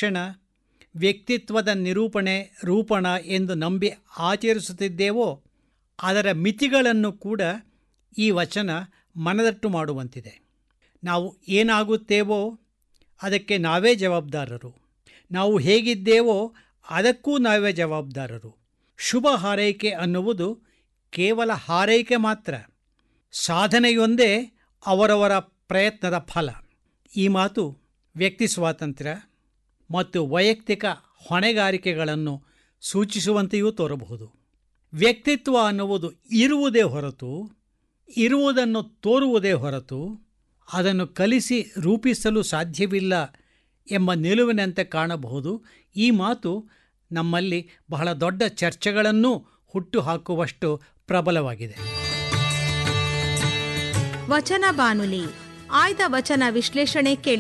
ಶಿಕ್ಷಣ ವ್ಯಕ್ತಿತ್ವದ ನಿರೂಪಣೆ ರೂಪಣ ಎಂದು ನಂಬಿ ಆಚರಿಸುತ್ತಿದ್ದೇವೋ ಅದರ ಮಿತಿಗಳನ್ನು ಕೂಡ ಈ ವಚನ ಮನದಟ್ಟು ಮಾಡುವಂತಿದೆ ನಾವು ಏನಾಗುತ್ತೇವೋ ಅದಕ್ಕೆ ನಾವೇ ಜವಾಬ್ದಾರರು ನಾವು ಹೇಗಿದ್ದೇವೋ ಅದಕ್ಕೂ ನಾವೇ ಜವಾಬ್ದಾರರು ಶುಭ ಹಾರೈಕೆ ಅನ್ನುವುದು ಕೇವಲ ಹಾರೈಕೆ ಮಾತ್ರ ಸಾಧನೆಯೊಂದೇ ಅವರವರ ಪ್ರಯತ್ನದ ಫಲ ಈ ಮಾತು ವ್ಯಕ್ತಿ ಸ್ವಾತಂತ್ರ್ಯ ಮತ್ತು ವೈಯಕ್ತಿಕ ಹೊಣೆಗಾರಿಕೆಗಳನ್ನು ಸೂಚಿಸುವಂತೆಯೂ ತೋರಬಹುದು ವ್ಯಕ್ತಿತ್ವ ಅನ್ನುವುದು ಇರುವುದೇ ಹೊರತು ಇರುವುದನ್ನು ತೋರುವುದೇ ಹೊರತು ಅದನ್ನು ಕಲಿಸಿ ರೂಪಿಸಲು ಸಾಧ್ಯವಿಲ್ಲ ಎಂಬ ನಿಲುವಿನಂತೆ ಕಾಣಬಹುದು ಈ ಮಾತು ನಮ್ಮಲ್ಲಿ ಬಹಳ ದೊಡ್ಡ ಚರ್ಚೆಗಳನ್ನೂ ಹುಟ್ಟುಹಾಕುವಷ್ಟು ಪ್ರಬಲವಾಗಿದೆ ವಚನ ಬಾನುಲಿ ಆಯ್ದ ವಚನ ವಿಶ್ಲೇಷಣೆ ಕೇಳಿ